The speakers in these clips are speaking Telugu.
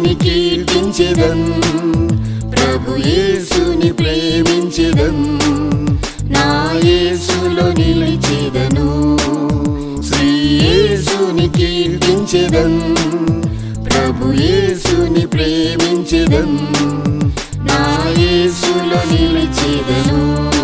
యేసుని కీర్తించెదన్ ప్రభు యేసుని ప్రేమించెదన్ నా యేసులో నిలిచెదను శ్రీ యేసుని కీర్తించెదన్ ప్రభు యేసుని ప్రేమించెదన్ నా యేసులో నిలిచెదను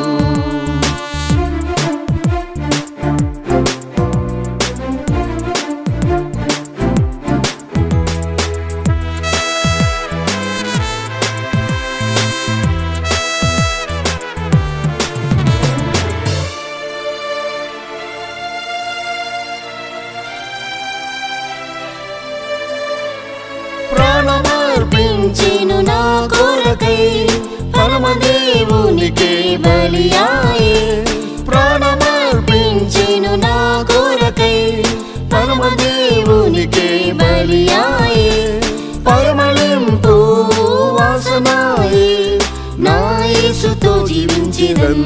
ప్రాణమర్పించెను నా కొరకై పరమదేవునికే బలియాయే ప్రాణమర్పించెను నా కొరకై పరమదేవునికే బలియాయే పరమలింపు వాసనాయే నా యేసుతో జీవించిదన్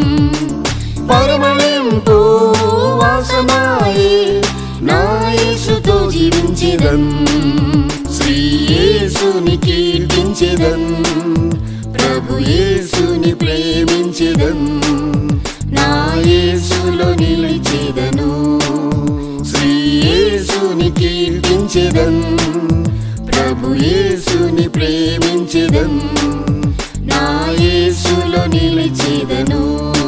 పరమలింపు వాసనాయే నా యేసుతో జీవించిదన్ శ్రీ యేసుని కీర్తించెదన్ ప్రభు యేసుని ప్రేమించెదన్ నా యేసులో నిలిచెదను శ్రీ యేసుని కీర్తించెదన్ ప్రభు యేసుని ప్రేమించెదన్ నా యేసులో నిలిచెదను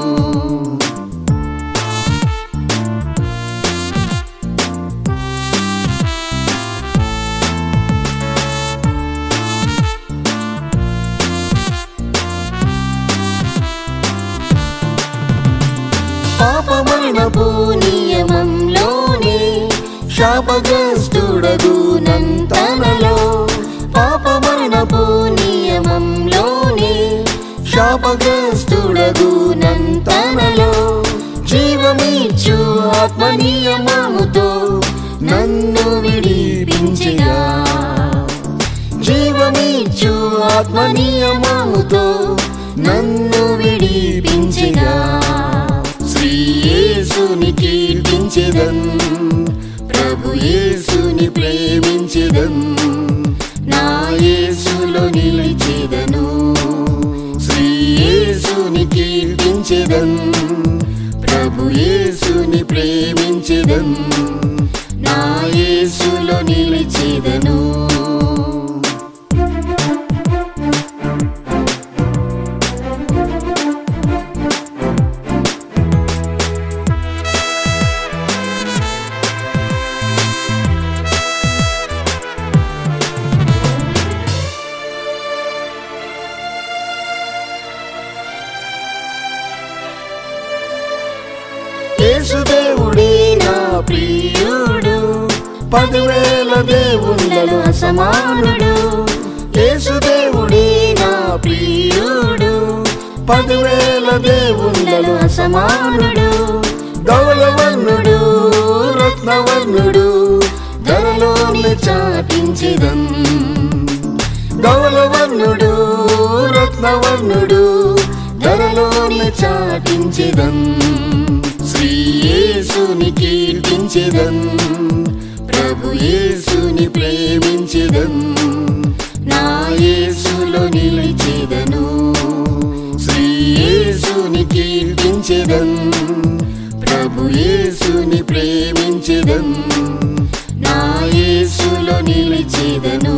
పాపమరణపు నియమంలోనే శాపగ్రస్తుడగు నంతనలో పాపమరణపు నియమంలోనే శాపగ్రస్తుడగు నంతనలో జీవమిచ్చు ఆత్మ నియమముతో నన్ను విడిపించగా జీవమిచ్చు ఆత్మ నియమముతో నన్ను విడిపించగా శ్రీ యేసుని కీర్తించెదన్ ప్రభు యేసుని ప్రేమించెదన్ నా యేసులో నిలిచెదను శ్రీ యేసుని కీర్తించెదన్ ప్రభు యేసుని ప్రేమించెదన్ నా యేసులో నిలిచెదను యేసుదేవుడే నా ప్రియుడు పదివేల దేవుళ్ళలో అసమానుడు యేసుదేవుడే నా ప్రియుడు పదివేల దేవుళ్ళలో అసమానుడు ధవలవర్ణుడు రత్నవర్ణుడు ధరలోని చాటించిదన్ ధవలవర్ణుడు రత్నవర్ణుడు ధరలోని చాటించెదన్ శ్రీ యేసుని కీర్తించెదన్ ప్రభు యేసుని ప్రేమించెదన్ నా యేసులో నిలిచెదను శ్రీ యేసుని కీర్తించెదన్ ప్రభు యేసుని ప్రేమించెదన్ నా యేసులో నిలిచెదను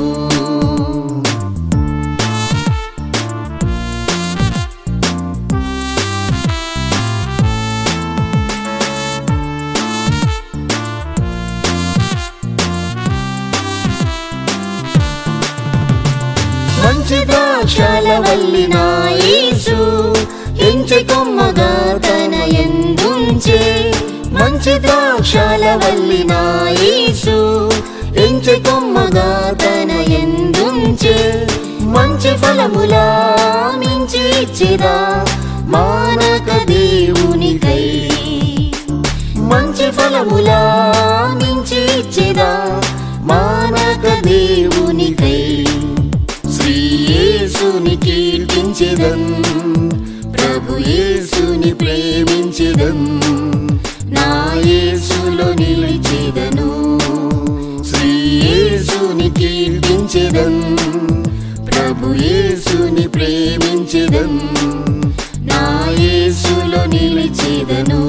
మంచి ద్రాక్షల వల్లి నా యేసు ఎంచె కొమ్మగా తన ఎందుంచే మంచి ద్రాక్షల వల్లి నా యేసు ఎంచె కొమ్మగా తన ఎందుంచే మంచి ఫలములా మించి ఇచ్చిరా మానక దేవునికై మంచి ఫలములా మించి ఇచ్చిరా మానక దేవునికై శ్రీ యేసుని కీర్తించెదన్ ప్రభు యేసుని ప్రేమించెదన్ నా యేసులో నిలిచెదను శ్రీ యేసుని కీర్తించెదన్ కీర్తించెదన్ ప్రభు యేసుని ప్రేమించెదన్ నా యేసులో నిలిచెదను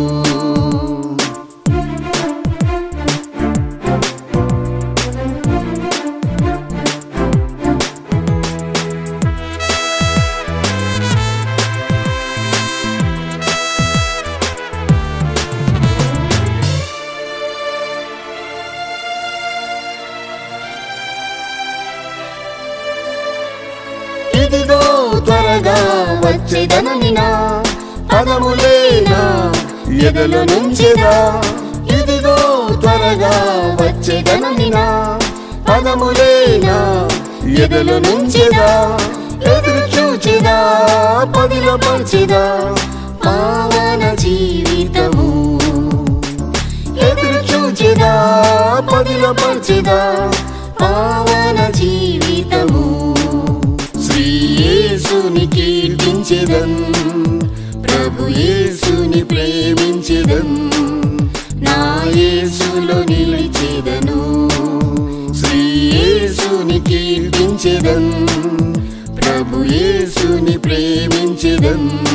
ఇదిగో త్వరగా వచ్చేదనని నా పదములేనా ఎదల నుంచిదా ఇదిగో త్వరగా వచ్చేదనని నా పదములేనా ఎదల నుంచిదా ఎదురు చూచిదా పదిలో పంచిదా పావన జీవితము ఎదురు చూచిదా పదిలో పంచిదా పావన జీవితము శ్రీ యేసుని కీర్తించెదన్ ప్రభు యేసుని ప్రేమించెదన్ నా యేసులో నిలిచెదను శ్రీ యేసుని కీర్తించెదన్ ప్రభు యేసుని ప్రేమించెదన్